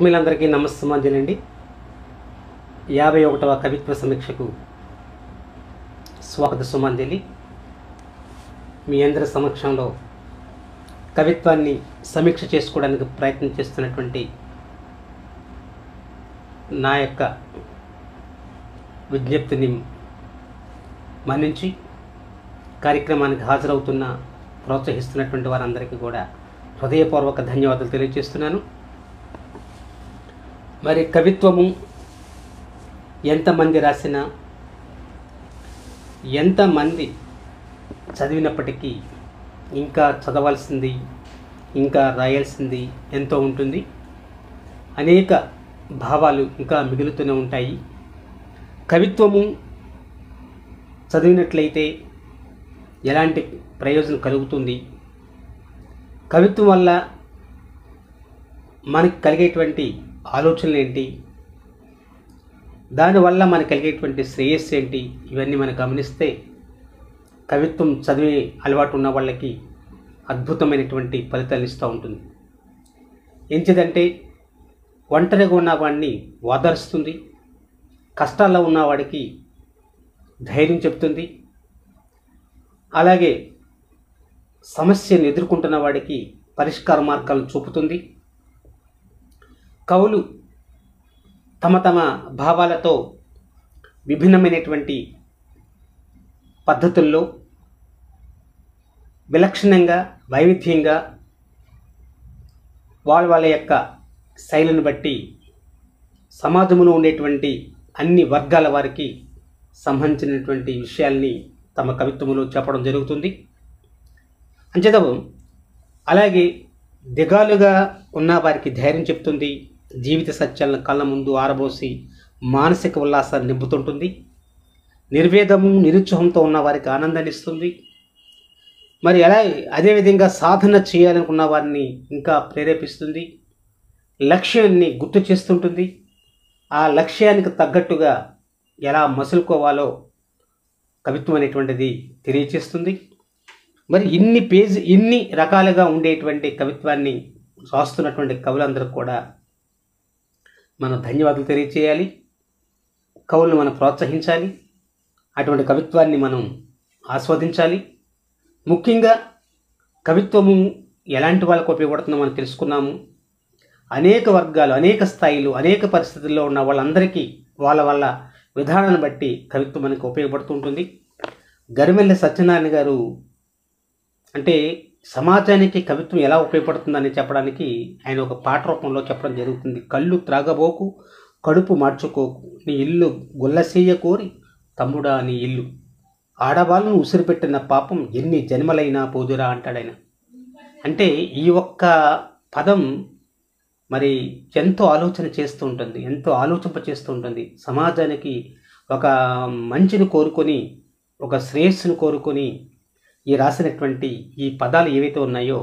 ఆత్మీయులందరికీ నమస్సమాంజలండి యాభై ఒకటవ కవిత్వ సమీక్షకు స్వాగత సుమాంజలి మీ అందరి సమక్షంలో కవిత్వాన్ని సమీక్ష చేసుకోవడానికి ప్రయత్నం చేస్తున్నటువంటి నా యొక్క విజ్ఞప్తిని మన్నించి కార్యక్రమానికి హాజరవుతున్న ప్రోత్సహిస్తున్నటువంటి వారందరికీ కూడా హృదయపూర్వక ధన్యవాదాలు తెలియజేస్తున్నాను మరి కవిత్వము ఎంతమంది రాసినా ఎంతమంది చదివినప్పటికీ ఇంకా చదవాల్సింది ఇంకా రాయాల్సింది ఎంతో ఉంటుంది అనేక భావాలు ఇంకా మిగులుతూనే ఉంటాయి కవిత్వము చదివినట్లయితే ఎలాంటి ప్రయోజనం కలుగుతుంది కవిత్వం వల్ల మనకి కలిగేటువంటి ఆలోచనలు ఏంటి దానివల్ల మనకు కలిగేటువంటి శ్రేయస్సు ఏంటి ఇవన్నీ మనం గమనిస్తే కవిత్వం చదివే అలవాటు ఉన్న వాళ్ళకి అద్భుతమైనటువంటి ఫలితాలు ఇస్తూ ఉంటుంది ఎంచిదంటే ఒంటరిగా ఉన్నవాడిని ఓదారుస్తుంది కష్టాల్లో ఉన్నవాడికి ధైర్యం చెప్తుంది అలాగే సమస్యను ఎదుర్కొంటున్న వాడికి పరిష్కార మార్గాలను చూపుతుంది కవులు తమ తమ భావాలతో విభిన్నమైనటువంటి పద్ధతుల్లో విలక్షణంగా వైవిధ్యంగా వాళ్ళ వాళ్ళ యొక్క శైలిని బట్టి సమాజంలో ఉండేటువంటి అన్ని వర్గాల వారికి సంబంధించినటువంటి విషయాల్ని తమ కవిత్వములో చెప్పడం జరుగుతుంది అంచేత అలాగే దిగాలుగా ఉన్న వారికి ధైర్యం చెప్తుంది జీవిత సత్యాలను కళ్ళ ముందు ఆరబోసి మానసిక ఉల్లాసాన్ని నింపుతుంటుంది నిర్వేదము నిరుత్సాహంతో ఉన్న వారికి ఆనందాన్ని ఇస్తుంది మరి అలా అదేవిధంగా సాధన చేయాలనుకున్న వారిని ఇంకా ప్రేరేపిస్తుంది లక్ష్యాన్ని గుర్తు చేస్తుంటుంది ఆ లక్ష్యానికి తగ్గట్టుగా ఎలా మసులుకోవాలో కవిత్వం అనేటువంటిది తెలియచేస్తుంది మరి ఇన్ని పేజీ ఇన్ని రకాలుగా ఉండేటువంటి కవిత్వాన్ని రాస్తున్నటువంటి కవులందరూ కూడా మనం ధన్యవాదాలు తెలియచేయాలి కవులను మనం ప్రోత్సహించాలి అటువంటి కవిత్వాన్ని మనం ఆస్వాదించాలి ముఖ్యంగా కవిత్వము ఎలాంటి వాళ్ళకు ఉపయోగపడుతుందో మనం తెలుసుకున్నాము అనేక వర్గాలు అనేక స్థాయిలు అనేక పరిస్థితుల్లో ఉన్న వాళ్ళందరికీ వాళ్ళ వాళ్ళ విధానాన్ని బట్టి కవిత్వం మనకు ఉపయోగపడుతుంటుంది గరిమెల్లి సత్యనారాయణ గారు అంటే సమాజానికి కవిత్వం ఎలా ఉపయోగపడుతుందని చెప్పడానికి ఆయన ఒక పాట రూపంలో చెప్పడం జరుగుతుంది కళ్ళు త్రాగబోకు కడుపు మార్చుకోకు నీ ఇల్లు గుల్లసేయ కోరి తమ్ముడా నీ ఇల్లు ఆడవాళ్ళను ఉసిరిపెట్టిన పాపం ఎన్ని జన్మలైనా పోదురా అంటాడు ఆయన అంటే ఈ ఒక్క పదం మరి ఎంతో ఆలోచన చేస్తూ ఉంటుంది ఎంతో ఆలోచింప చేస్తూ ఉంటుంది సమాజానికి ఒక మంచిని కోరుకొని ఒక శ్రేయస్సును కోరుకొని ఈ రాసినటువంటి ఈ పదాలు ఏవైతే ఉన్నాయో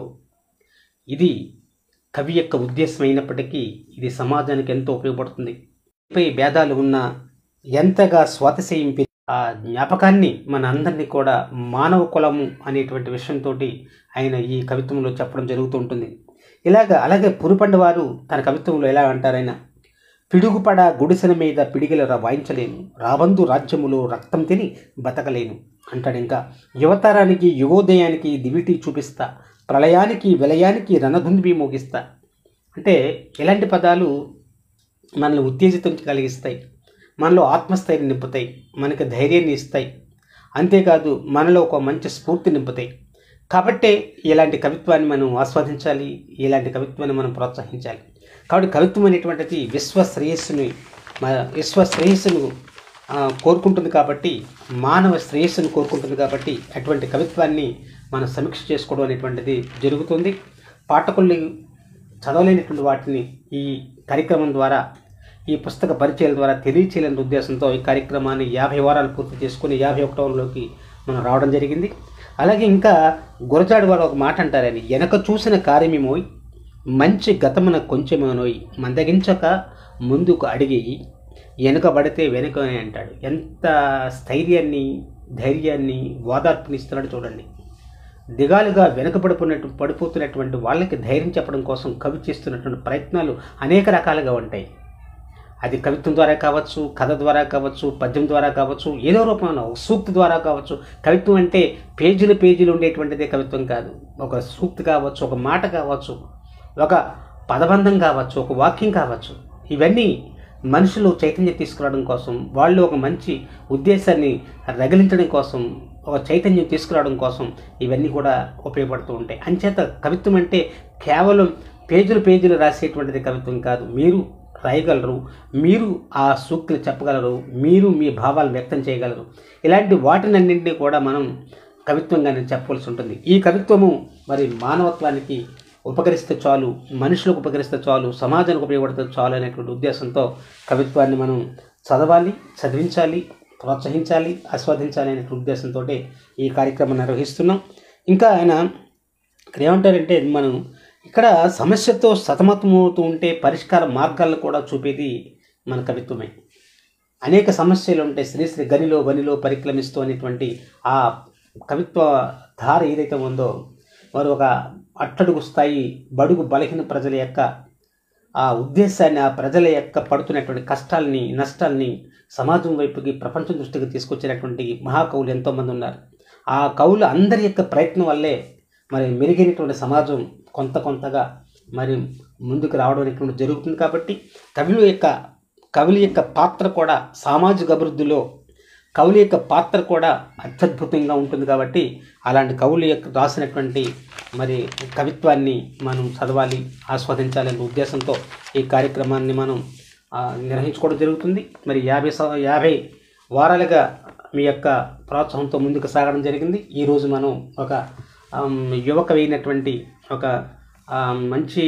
ఇది కవి యొక్క ఉద్దేశం అయినప్పటికీ ఇది సమాజానికి ఎంతో ఉపయోగపడుతుంది పై భేదాలు ఉన్న ఎంతగా స్వాతిశయింపి ఆ జ్ఞాపకాన్ని మన అందరినీ కూడా మానవ కులము అనేటువంటి విషయంతో ఆయన ఈ కవిత్వంలో చెప్పడం జరుగుతూ ఉంటుంది ఇలాగ అలాగే పురుపండి వారు తన కవిత్వంలో ఎలా అంటారైనా పిడుగుపడ గుడిసెల మీద పిడిగిల వాయించలేను రాబందు రాజ్యములో రక్తం తిని బతకలేను అంటాడు ఇంకా యువతరానికి యుగోదయానికి దివిటి చూపిస్తా ప్రళయానికి విలయానికి రణధుంబి మోగిస్తా అంటే ఇలాంటి పదాలు మనల్ని ఉత్తేజితం కలిగిస్తాయి మనలో ఆత్మస్థైర్యం నింపుతాయి మనకి ధైర్యాన్ని ఇస్తాయి అంతేకాదు మనలో ఒక మంచి స్ఫూర్తి నింపుతాయి కాబట్టే ఇలాంటి కవిత్వాన్ని మనం ఆస్వాదించాలి ఇలాంటి కవిత్వాన్ని మనం ప్రోత్సహించాలి కాబట్టి కవిత్వం అనేటువంటిది విశ్వ శ్రేయస్సుని విశ్వ శ్రేయస్సును కోరుకుంటుంది కాబట్టి మానవ శ్రేయస్సును కోరుకుంటుంది కాబట్టి అటువంటి కవిత్వాన్ని మనం సమీక్ష చేసుకోవడం అనేటువంటిది జరుగుతుంది పాఠకుల్ని చదవలేనటువంటి వాటిని ఈ కార్యక్రమం ద్వారా ఈ పుస్తక పరిచయాల ద్వారా తెలియచేయాలనే ఉద్దేశంతో ఈ కార్యక్రమాన్ని యాభై వారాలు పూర్తి చేసుకుని యాభై ఒకటవలోకి మనం రావడం జరిగింది అలాగే ఇంకా గురజాడు వారు ఒక మాట అంటారని వెనక చూసిన కార్యమేమోయ్ మంచి గతమున కొంచెమేనోయ్ మందగించక ముందుకు అడిగి వెనుకబడితే వెనుకనే అంటాడు ఎంత స్థైర్యాన్ని ధైర్యాన్ని ఓదార్పునిస్తున్నాడు చూడండి దిగాలుగా వెనుకబడిపోయినట్టు పడిపోతున్నటువంటి వాళ్ళకి ధైర్యం చెప్పడం కోసం కవి చేస్తున్నటువంటి ప్రయత్నాలు అనేక రకాలుగా ఉంటాయి అది కవిత్వం ద్వారా కావచ్చు కథ ద్వారా కావచ్చు పద్యం ద్వారా కావచ్చు ఏదో రూపంలో ఒక సూక్తి ద్వారా కావచ్చు కవిత్వం అంటే పేజీలు పేజీలు ఉండేటువంటిదే కవిత్వం కాదు ఒక సూక్తి కావచ్చు ఒక మాట కావచ్చు ఒక పదబంధం కావచ్చు ఒక వాక్యం కావచ్చు ఇవన్నీ మనుషులు చైతన్యం తీసుకురావడం కోసం వాళ్ళు ఒక మంచి ఉద్దేశాన్ని రగిలించడం కోసం ఒక చైతన్యం తీసుకురావడం కోసం ఇవన్నీ కూడా ఉపయోగపడుతూ ఉంటాయి అంచేత కవిత్వం అంటే కేవలం పేజీలు పేజీలు రాసేటువంటిది కవిత్వం కాదు మీరు రాయగలరు మీరు ఆ సూక్తులు చెప్పగలరు మీరు మీ భావాలు వ్యక్తం చేయగలరు ఇలాంటి వాటినన్నింటినీ కూడా మనం కవిత్వంగానే చెప్పవలసి ఉంటుంది ఈ కవిత్వము మరి మానవత్వానికి ఉపకరిస్తే చాలు మనుషులకు ఉపకరిస్తే చాలు సమాజానికి ఉపయోగపడితే చాలు అనేటువంటి ఉద్దేశంతో కవిత్వాన్ని మనం చదవాలి చదివించాలి ప్రోత్సహించాలి ఆస్వాదించాలి అనే ఉద్దేశంతో ఈ కార్యక్రమం నిర్వహిస్తున్నాం ఇంకా ఆయన ఇక్కడ ఏమంటారంటే మనం ఇక్కడ సమస్యతో సతమతమవుతూ ఉంటే పరిష్కార మార్గాలను కూడా చూపేది మన కవిత్వమే అనేక సమస్యలు ఉంటాయి శ్రీశ్రీ గనిలో వనిలో పరిక్రమిస్తూ అనేటువంటి ఆ కవిత్వ ధార ఏదైతే ఉందో వారు ఒక అట్టడుగు స్థాయి బడుగు బలహీన ప్రజల యొక్క ఆ ఉద్దేశాన్ని ఆ ప్రజల యొక్క పడుతున్నటువంటి కష్టాలని నష్టాల్ని సమాజం వైపుకి ప్రపంచం దృష్టికి తీసుకొచ్చినటువంటి మహాకవులు ఎంతోమంది ఉన్నారు ఆ కవులు అందరి యొక్క ప్రయత్నం వల్లే మరి మెరుగైనటువంటి సమాజం కొంత కొంతగా మరి ముందుకు రావడం అనేటువంటి జరుగుతుంది కాబట్టి కవుల యొక్క కవుల యొక్క పాత్ర కూడా సామాజిక అభివృద్ధిలో కవుల యొక్క పాత్ర కూడా అత్యద్భుతంగా ఉంటుంది కాబట్టి అలాంటి కవుల యొక్క రాసినటువంటి మరి కవిత్వాన్ని మనం చదవాలి ఆస్వాదించాలనే ఉద్దేశంతో ఈ కార్యక్రమాన్ని మనం ఆ, నిర్వహించుకోవడం జరుగుతుంది మరి యాభై స యాభై వారాలుగా మీ యొక్క ప్రోత్సాహంతో ముందుకు సాగడం జరిగింది ఈరోజు మనం ఒక ఆమ్, యువక అయినటువంటి ఒక ఆ, మంచి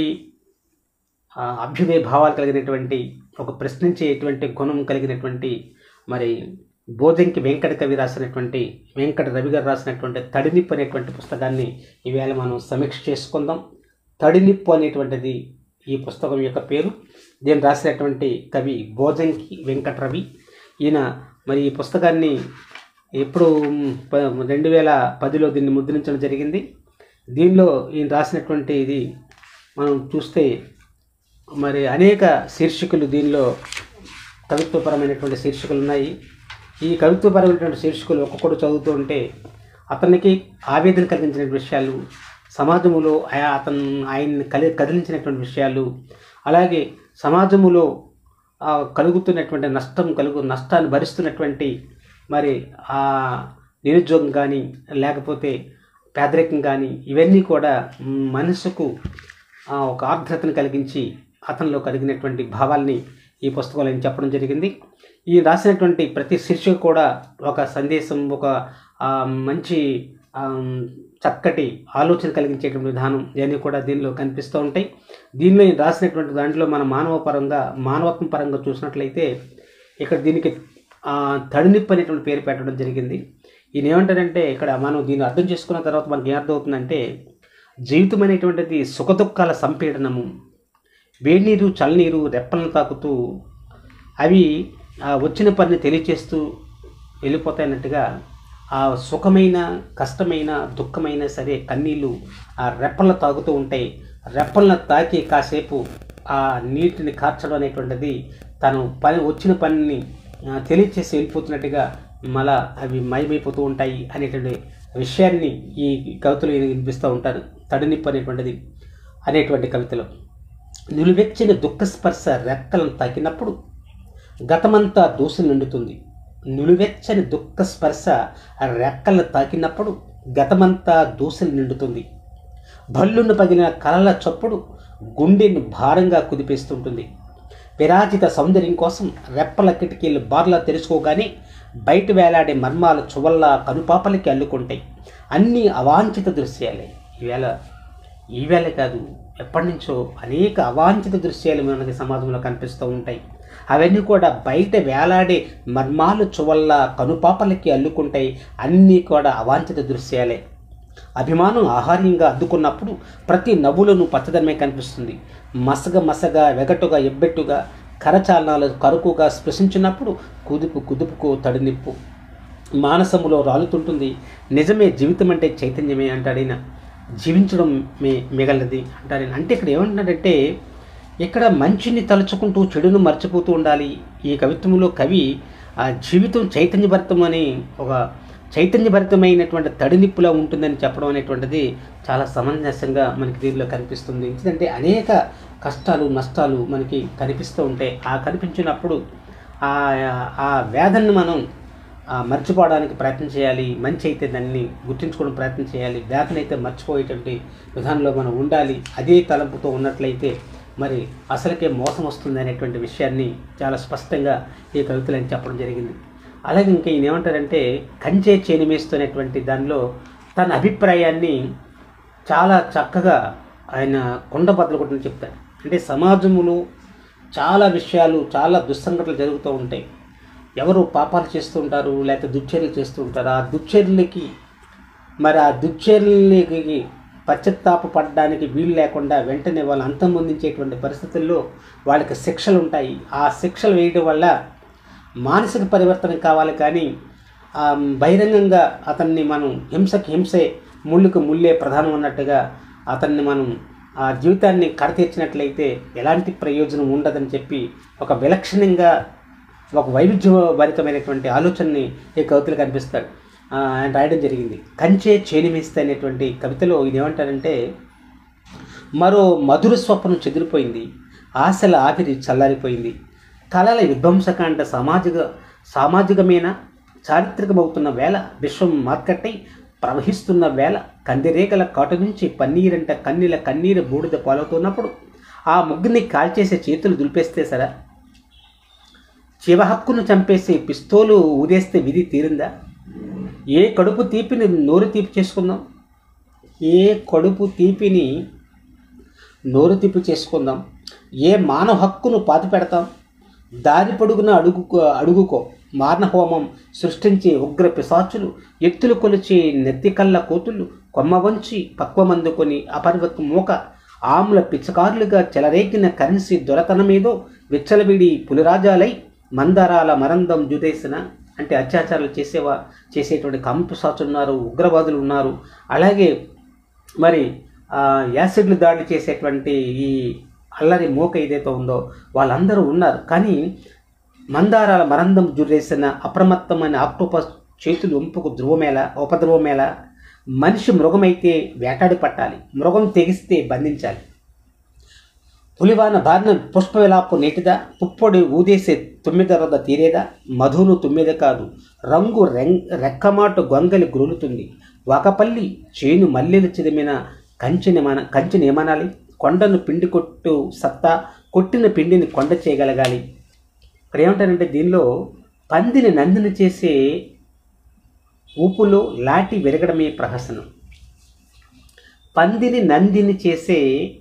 ఆ, అభ్యుదయ భావాలు కలిగినటువంటి ఒక ప్రశ్నించేటువంటి గుణం కలిగినటువంటి మరి బోధంకి వెంకట కవి రాసినటువంటి వెంకట రవి గారు రాసినటువంటి తడినిప్పు అనేటువంటి పుస్తకాన్ని ఈవేళ మనం సమీక్ష చేసుకుందాం తడినిప్పు అనేటువంటిది ఈ పుస్తకం యొక్క పేరు దీన్ని రాసినటువంటి కవి బోధంకి వెంకట రవి ఈయన మరి ఈ పుస్తకాన్ని ఎప్పుడు ప- రెండు వేల పదిలో దీన్ని ముద్రించడం జరిగింది దీనిలో ఈయన రాసినటువంటి ఇది మనం చూస్తే మరి అనేక శీర్షికలు దీనిలో కవిత్వపరమైనటువంటి శీర్షికలు ఉన్నాయి ఈ కవిత్వపరమైనటువంటి శీర్షికలు ఒక్కొక్కడు చదువుతూ ఉంటే అతనికి ఆవేదన కలిగించిన విషయాలు సమాజంలో ఆ- అతను ఆయన్ని కలి కదిలించినటువంటి విషయాలు అలాగే సమాజములో ఆ, కలుగుతున్నటువంటి నష్టం కలుగు నష్టాన్ని భరిస్తున్నటువంటి మరి ఆ నిరుద్యోగం కానీ లేకపోతే పేదరికం కానీ ఇవన్నీ కూడా మ్, మనసుకు ఆ, ఒక ఆర్ద్రతను కలిగించి అతనిలో కలిగినటువంటి భావాల్ని ఈ పుస్తకంలో ఆయన చెప్పడం జరిగింది ఈ రాసినటువంటి ప్రతి శీర్షిక కూడా ఒక సందేశం ఒక ఆ, మంచి ఆ, చక్కటి ఆలోచన కలిగించేటువంటి విధానం ఇవన్నీ కూడా దీనిలో కనిపిస్తూ ఉంటాయి దీనిలో ఈయన రాసినటువంటి దాంట్లో మన మానవ పరంగా మానవత్వం పరంగా చూసినట్లయితే ఇక్కడ దీనికి ఆ, తడినిప్పు అనేటువంటి పేరు పెట్టడం జరిగింది ఈయన ఏమంటారంటే ఇక్కడ మనం దీన్ని అర్థం చేసుకున్న తర్వాత మనకి ఏం అర్థమవుతుందంటే జీవితం అనేటువంటిది సుఖదుఖాల సంపీడనము వేడినీరు చల్లనీరు రెప్పలను తాకుతూ అవి ఆ వచ్చిన పనిని తెలియచేస్తూ వెళ్ళిపోతాయన్నట్టుగా ఆ సుఖమైన కష్టమైన దుఃఖమైన సరే కన్నీళ్ళు ఆ రెప్పలను తాగుతూ ఉంటాయి రెప్పలను తాకి కాసేపు ఆ నీటిని కార్చడం అనేటువంటిది తను పని వచ్చిన పనిని ఆ, తెలియచేసి వెళ్ళిపోతున్నట్టుగా మళ్ళా అవి మయమైపోతూ ఉంటాయి అనేటువంటి విషయాన్ని ఈ కవితలో ఈయన వినిపిస్తూ ఉంటారు తడినిప్పు అనేటువంటిది అనేటువంటి కవితలో నిలువెచ్చని దుఃఖస్పర్శ రెక్కలను తాకినప్పుడు గతమంతా దూసి నిండుతుంది నిలువెచ్చని దుఃఖ స్పర్శ రెక్కలను తాకినప్పుడు గతమంతా దూసలు నిండుతుంది భల్లును పగిలిన కలల చప్పుడు గుండెను భారంగా కుదిపేస్తుంటుంది విరాజిత సౌందర్యం కోసం రెప్పల కిటికీలు బార్లా తెరుచుకోగానే బయట వేలాడే మర్మాల చువల్లా కనుపాపలకి అల్లుకుంటాయి అన్నీ అవాంఛిత దృశ్యాలే ఈవేళ ఈవేళ కాదు ఎప్పటి నుంచో అనేక అవాంఛిత దృశ్యాలు మనకి సమాజంలో కనిపిస్తూ ఉంటాయి అవన్నీ కూడా బయట వేలాడే మర్మాలు చువల్ల కనుపాపలకి అల్లుకుంటాయి అన్నీ కూడా అవాంఛిత దృశ్యాలే అభిమానం ఆహార్యంగా అద్దుకున్నప్పుడు ప్రతి నవ్వులను పచ్చదనమే కనిపిస్తుంది మసగ మసగ వెగటుగా ఎబ్బెట్టుగా కరచాలనాలు కరుకుగా స్పృశించినప్పుడు కుదుపు కుదుపుకు తడినిప్పు మానసములో రాలుతుంటుంది నిజమే జీవితం అంటే చైతన్యమే అంటాడైనా జీవించడం మే మిగలది అంటాడైనా అంటే ఇక్కడ ఏమంటాడంటే ఇక్కడ మంచిని తలుచుకుంటూ చెడును మర్చిపోతూ ఉండాలి ఈ కవిత్వంలో కవి ఆ జీవితం చైతన్యభరితం అని ఒక చైతన్యభరితమైనటువంటి తడినిప్పులా ఉంటుందని చెప్పడం అనేటువంటిది చాలా సమంజసంగా మనకి దీనిలో కనిపిస్తుంది ఎందుకంటే అనేక కష్టాలు నష్టాలు మనకి కనిపిస్తూ ఉంటాయి ఆ కనిపించినప్పుడు ఆ ఆ వేదనను మనం ఆ, మర్చిపోవడానికి ప్రయత్నం చేయాలి మంచి అయితే దాన్ని గుర్తించుకోవడం ప్రయత్నం చేయాలి వేదన అయితే మర్చిపోయేటువంటి విధానంలో మనం ఉండాలి అదే తలంపుతో ఉన్నట్లయితే మరి అసలుకే మోసం వస్తుంది అనేటువంటి విషయాన్ని చాలా స్పష్టంగా ఈ కవితలు అని చెప్పడం జరిగింది అలాగే ఇంకా ఈయన ఏమంటారంటే కంచే చేనిమేస్తున్నటువంటి దానిలో తన అభిప్రాయాన్ని చాలా చక్కగా ఆయన కొండ బద్దలు కొట్టని చెప్తాడు అంటే సమాజంలో చాలా విషయాలు చాలా దుస్సంఘటనలు జరుగుతూ ఉంటాయి ఎవరు పాపాలు చేస్తూ ఉంటారు లేకపోతే దుశ్చర్యలు చేస్తూ ఉంటారు ఆ దుశ్చర్యలకి మరి ఆ దుశ్చర్యలకి పశ్చాత్తాప పడడానికి వీలు లేకుండా వెంటనే వాళ్ళు అంతమొందించేటువంటి పరిస్థితుల్లో వాళ్ళకి శిక్షలు ఉంటాయి ఆ శిక్షలు వేయడం వల్ల మానసిక పరివర్తన కావాలి కానీ ఆ, బహిరంగంగా అతన్ని మనం హింసకి హింసే ముళ్ళుకు ముళ్ళే ప్రధానం అన్నట్టుగా అతన్ని మనం ఆ జీవితాన్ని కడతీర్చినట్లయితే ఎలాంటి ప్రయోజనం ఉండదని చెప్పి ఒక విలక్షణంగా ఒక వైవిధ్యభరితమైనటువంటి ఆలోచనని ఈ కవితలు కనిపిస్తాడు ఆ, ఆయన రాయడం జరిగింది కంచే చేనిమిస్తే అనేటువంటి కవితలో ఇది ఏమంటారంటే మరో మధుర స్వప్నం చెదిరిపోయింది ఆశల ఆవిరి చల్లారిపోయింది కళల విధ్వంసకాండ సామాజిక సామాజికమైన చారిత్రకమవుతున్న వేళ విశ్వం మార్కెట్టై ప్రవహిస్తున్న వేళ కందిరేగల కాటు నుంచి పన్నీరంట కన్నీల కన్నీరు బూడిద పాలవుతున్నప్పుడు ఆ ముగ్గుని కాల్చేసే చేతులు దులిపేస్తే సరా శివ హక్కును చంపేసి పిస్తోలు ఊదేస్తే విధి తీరిందా ఏ కడుపు తీపిని నోరు తీపి చేసుకుందాం ఏ కడుపు తీపిని నోరు తీపి చేసుకుందాం ఏ మానవ హక్కును పాతి పెడతాం దారి పొడుగున అడుగుకో అడుగుకో మారణహోమం సృష్టించే ఉగ్ర పిశాచులు ఎత్తులు కొలిచి నెత్తికల్ల కోతులు కొమ్మ వంచి పక్వమందుకొని అపర్వత మూక ఆమ్ల పిచ్చకారులుగా చెలరేగిన కరెన్సీ దొరతనమేదో విచ్చలవిడి పులిరాజాలై మందారాల మరందం జుదేసిన అంటే అత్యాచారాలు చేసేవా చేసేటువంటి కంపిశాచులు ఉన్నారు ఉగ్రవాదులు ఉన్నారు అలాగే మరి ఆ, యాసిడ్లు దాడి చేసేటువంటి ఈ అల్లరి మోక ఏదైతే ఉందో వాళ్ళందరూ ఉన్నారు కానీ మందారాల మరందం జురేసిన అప్రమత్తమైన ఆక్టోపస్ చేతులు ఒంపుకు ధ్రువమేళ ఉపద్రవమేళ మనిషి మృగమైతే వేటాడి పట్టాలి మృగం తెగిస్తే బంధించాలి పులివాన బారిన పుష్పవిలాపు నీటిదా పుప్పొడి ఊదేసే తుమ్మిదరద తీరేదా మధును తుమ్మిద కాదు రంగు రెం- రెక్కమాటు గొంగలి గ్రోలుతుంది వాకపల్లి చేను మల్లెలు చిదిమిన కంచెని మన కంచెని ఏమనాలి కొండను పిండి కొట్టు సత్తా కొట్టిన పిండిని కొండ చేయగలగాలి ఇక్కడ ఏమంటారంటే దీనిలో పందిని నందిని చేసే ఊపులో లాటి విరగడమే ప్రహసనం పందిని నందిని చేసే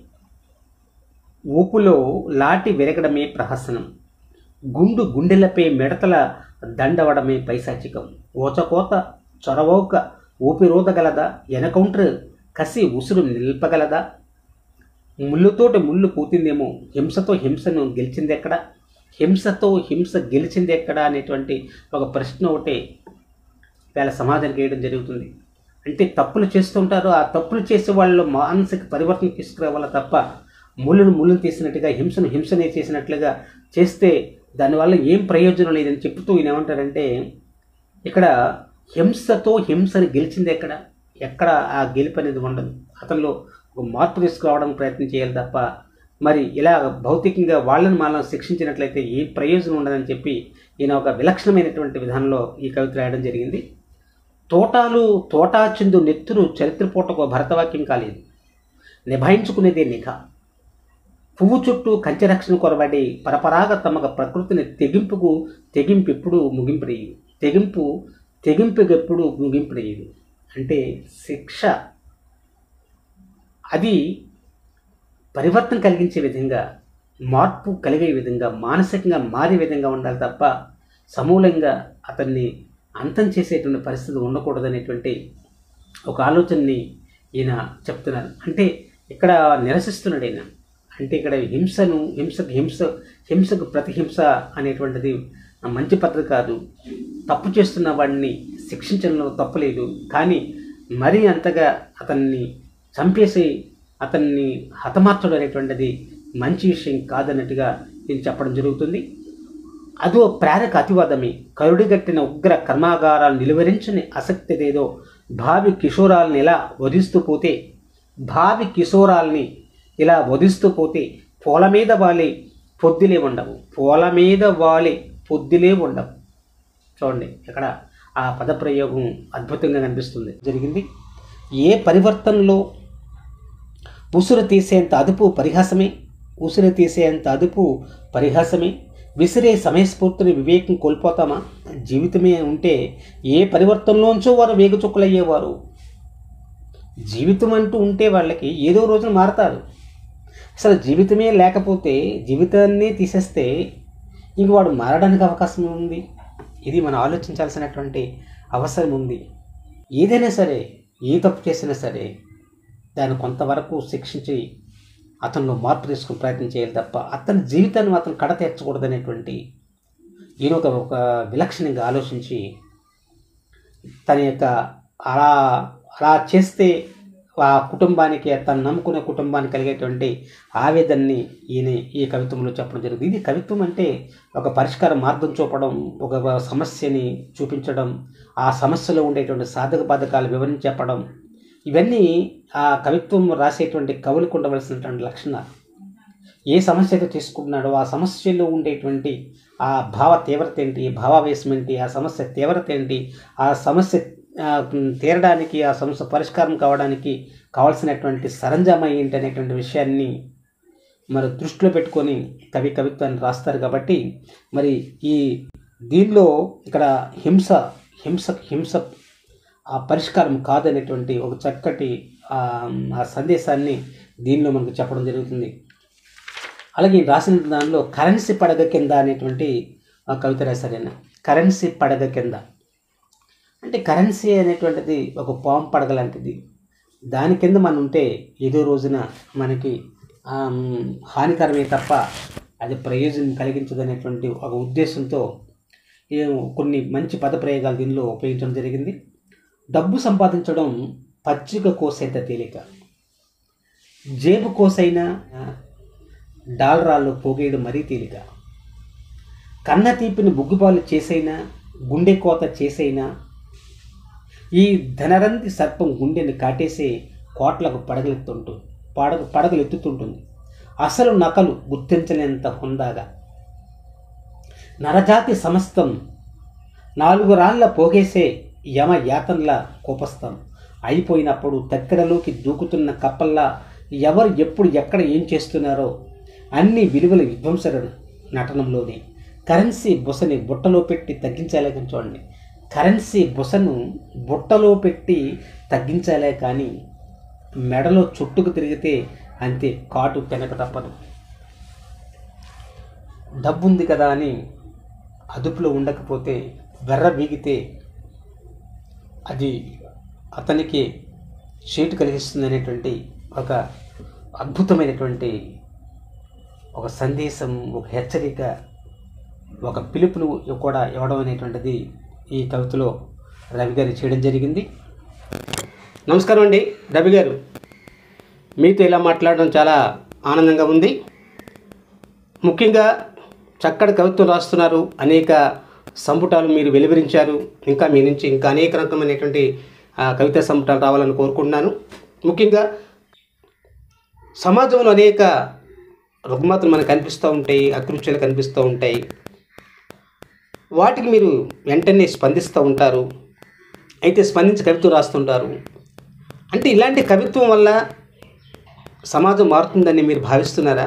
ఊపులో లాటి విరగడమే ప్రహసనం గుండు గుండెలపై మిడతల దండవడమే పైశాచికం ఓచకోత చొరవోక ఊపిరోదగలదా ఎనకౌంటర్ కసి ఉసురు నిల్పగలదా ముళ్ళుతోటి ముళ్ళు పూతిందేమో హింసతో హింసను గెలిచింది ఎక్కడ హింసతో హింస గెలిచింది ఎక్కడ అనేటువంటి ఒక ప్రశ్న ఒకటి వేళ సమాధానం చేయడం జరుగుతుంది అంటే తప్పులు చేస్తుంటారు ఆ తప్పులు చేసే వాళ్ళు మానసిక పరివర్తన తీసుకురావాల తప్ప ముళ్ళను ముళ్ళను తీసినట్టుగా హింసను హింసనే చేసినట్లుగా చేస్తే దానివల్ల ఏం ప్రయోజనం లేదని చెప్తూ ఈయన ఏమంటారంటే ఇక్కడ హింసతో హింసని గెలిచింది ఎక్కడ ఎక్కడ ఆ గెలుపు అనేది ఉండదు అతనిలో ఒక మార్పు తీసుకురావడానికి ప్రయత్నం చేయాలి తప్ప మరి ఇలా భౌతికంగా వాళ్ళని మనం శిక్షించినట్లయితే ఏ ప్రయోజనం ఉండదని చెప్పి ఈయన ఒక విలక్షణమైనటువంటి విధానంలో ఈ కవిత రాయడం జరిగింది తోటాలు తోటా చిందు నెత్తురు చరిత్ర పూటకు భరతవాక్యం కాలేదు నిభాయించుకునేదే నిఘా పువ్వు చుట్టూ కంచె రక్షణ కొరబడి పరపరాగ తమక ప్రకృతిని తెగింపుకు తెగింపు ఎప్పుడు ముగింపడేయదు తెగింపు తెగింపుకెప్పుడు ముగింపడేయదు అంటే శిక్ష అది పరివర్తన కలిగించే విధంగా మార్పు కలిగే విధంగా మానసికంగా మారే విధంగా ఉండాలి తప్ప సమూలంగా అతన్ని అంతం చేసేటువంటి పరిస్థితి ఉండకూడదనేటువంటి ఒక ఆలోచనని ఈయన చెప్తున్నారు అంటే ఇక్కడ నిరసిస్తున్నాడు ఈయన అంటే ఇక్కడ హింసను హింసకు హింస హింసకు ప్రతిహింస అనేటువంటిది మంచి పద్ధతి కాదు తప్పు చేస్తున్న వాడిని శిక్షించడంలో తప్పులేదు కానీ మరీ అంతగా అతన్ని చంపేసి అతన్ని హతమార్చడం అనేటువంటిది మంచి విషయం కాదన్నట్టుగా నేను చెప్పడం జరుగుతుంది అదో ప్రేరక అతివాదమే కరుడిగట్టిన ఉగ్ర కర్మాగారాలు నిలువరించని ఆసక్తి లేదో భావి కిషోరాల్ని ఇలా వధిస్తూ పోతే భావి కిషోరాల్ని ఇలా వధిస్తూ పోతే పూల మీద వాలి పొద్దులే ఉండవు పూల మీద వాలి పొద్దులే ఉండవు చూడండి ఇక్కడ ఆ పదప్రయోగం అద్భుతంగా కనిపిస్తుంది జరిగింది ఏ పరివర్తనలో ఉసురు తీసేంత అదుపు పరిహాసమే ఉసురు తీసేంత అదుపు పరిహాసమే విసిరే సమయస్ఫూర్తిని వివేకం కోల్పోతామా జీవితమే ఉంటే ఏ పరివర్తనలోంచో వారు వేగుచుక్కలయ్యేవారు జీవితం అంటూ ఉంటే వాళ్ళకి ఏదో రోజున మారతారు అసలు జీవితమే లేకపోతే జీవితాన్ని తీసేస్తే ఇంక వాడు మారడానికి అవకాశం ఉంది ఇది మనం ఆలోచించాల్సినటువంటి అవసరం ఉంది ఏదైనా సరే ఏ తప్పు చేసినా సరే దాన్ని కొంతవరకు శిక్షించి అతనిలో మార్పు తీసుకుని ప్రయత్నం చేయాలి తప్ప అతని జీవితాన్ని మాత్రం కడ తీర్చకూడదనేటువంటి ఈయన ఒక ఒక విలక్షణంగా ఆలోచించి తన యొక్క అలా అలా చేస్తే ఆ కుటుంబానికి తను నమ్ముకునే కుటుంబానికి కలిగేటువంటి ఆవేదనని ఈయన ఈ కవిత్వంలో చెప్పడం జరిగింది ఇది కవిత్వం అంటే ఒక పరిష్కార మార్గం చూపడం ఒక సమస్యని చూపించడం ఆ సమస్యలో ఉండేటువంటి సాధక బాధకాలు వివరించి చెప్పడం ఇవన్నీ ఆ కవిత్వం రాసేటువంటి కవులకు ఉండవలసినటువంటి లక్షణాలు ఏ సమస్య అయితే తీసుకుంటున్నాడో ఆ సమస్యలో ఉండేటువంటి ఆ భావ తీవ్రత ఏంటి భావావేశం ఏంటి ఆ సమస్య తీవ్రత ఏంటి ఆ సమస్య ఆ, తీరడానికి ఆ సమస్య పరిష్కారం కావడానికి కావాల్సినటువంటి సరంజామా ఏంటి అనేటువంటి విషయాన్ని మరి దృష్టిలో పెట్టుకొని కవి కవిత్వాన్ని రాస్తారు కాబట్టి మరి ఈ దీనిలో ఇక్కడ హింస హింస హింస ఆ పరిష్కారం కాదనేటువంటి ఒక చక్కటి ఆ ఆ సందేశాన్ని దీనిలో మనకు చెప్పడం జరుగుతుంది అలాగే ఈ రాసిన దానిలో కరెన్సీ పడగ కింద అనేటువంటి ఆ కవిత రాశారు ఆయన కరెన్సీ పడగ కింద అంటే కరెన్సీ అనేటువంటిది ఒక పాము పడగ లాంటిది దాని కింద మనం ఉంటే ఏదో రోజున మనకి ఆమ్, హానికరమే తప్ప అది ప్రయోజనం కలిగించదు అనేటువంటి ఒక ఉద్దేశంతో ఈ కొన్ని మంచి పద ప్రయోగాలు దీనిలో ఉపయోగించడం జరిగింది డబ్బు సంపాదించడం పచ్చిక కోసేంత తేలిక జేబు కోసైనా డాలరాల్లో పోగేయడం మరీ తేలిక కన్న తీపిని బుగ్గుపాలు చేసైనా గుండె కోత చేసైనా ఈ ధనరంతి సర్పం గుండెని కాటేసే కోట్లకు పడగలెత్తుంటు పడగ పడగలు ఎత్తుతుంటుంది అసలు నకలు గుర్తించలేంత హుందాగా నరజాతి సమస్తం నాలుగు రాళ్ళ పోగేసే యమ యాతనలా కోపస్తాం అయిపోయినప్పుడు తక్కెడలోకి దూకుతున్న కప్పల్లా ఎవరు ఎప్పుడు ఎక్కడ ఏం చేస్తున్నారో అన్ని విలువల విధ్వంసన నటనంలోనే కరెన్సీ బుసని బుట్టలో పెట్టి తగ్గించాలే కానీ చూడండి కరెన్సీ బుసను బుట్టలో పెట్టి తగ్గించాలే కానీ మెడలో చుట్టుకు తిరిగితే అంతే కాటు తినక తప్పదు డబ్బు ఉంది కదా అని అదుపులో ఉండకపోతే వెర్ర బీగితే అది అతనికి చేటు కలిగిస్తుంది అనేటువంటి ఒక అద్భుతమైనటువంటి ఒక సందేశం ఒక హెచ్చరిక ఒక పిలుపును కూడా ఇవ్వడం అనేటువంటిది ఈ కవితలో రవి గారు చేయడం జరిగింది నమస్కారం అండి రవి గారు మీతో ఇలా మాట్లాడడం చాలా ఆనందంగా ఉంది ముఖ్యంగా చక్కటి కవిత్వం రాస్తున్నారు అనేక సంపుటాలు మీరు వెలువరించారు ఇంకా మీ నుంచి ఇంకా అనేక రకమైనటువంటి ఆ, కవితా సంపుటాలు రావాలని కోరుకుంటున్నాను ముఖ్యంగా సమాజంలో అనేక రుగ్మతలు మనకు కనిపిస్తూ ఉంటాయి అకృత్యాలు కనిపిస్తూ ఉంటాయి వాటికి మీరు వెంటనే స్పందిస్తూ ఉంటారు అయితే స్పందించి కవిత్వం రాస్తుంటారు అంటే ఇలాంటి కవిత్వం వల్ల సమాజం మారుతుందని మీరు భావిస్తున్నారా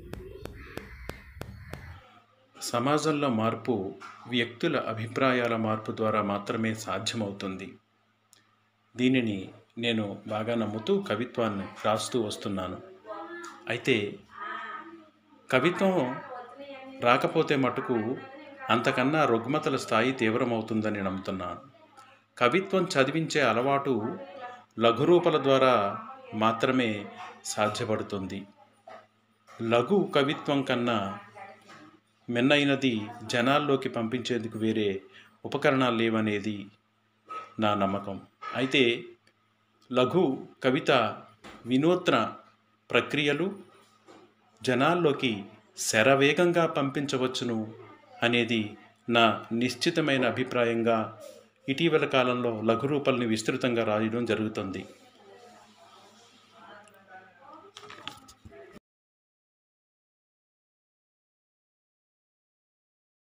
సమాజంలో మార్పు వ్యక్తుల అభిప్రాయాల మార్పు ద్వారా మాత్రమే సాధ్యమవుతుంది దీనిని నేను బాగా నమ్ముతూ కవిత్వాన్ని రాస్తూ వస్తున్నాను అయితే కవిత్వం రాకపోతే మటుకు అంతకన్నా రుగ్మతల స్థాయి తీవ్రమవుతుందని నమ్ముతున్నాను కవిత్వం చదివించే అలవాటు లఘురూపల ద్వారా మాత్రమే సాధ్యపడుతుంది లఘు కవిత్వం కన్నా మిన్నైనది జనాల్లోకి పంపించేందుకు వేరే ఉపకరణాలు లేవనేది నా నమ్మకం అయితే లఘు కవిత వినూత్న ప్రక్రియలు జనాల్లోకి శరవేగంగా పంపించవచ్చును అనేది నా నిశ్చితమైన అభిప్రాయంగా ఇటీవల కాలంలో లఘు రూపాలని విస్తృతంగా రాయడం జరుగుతుంది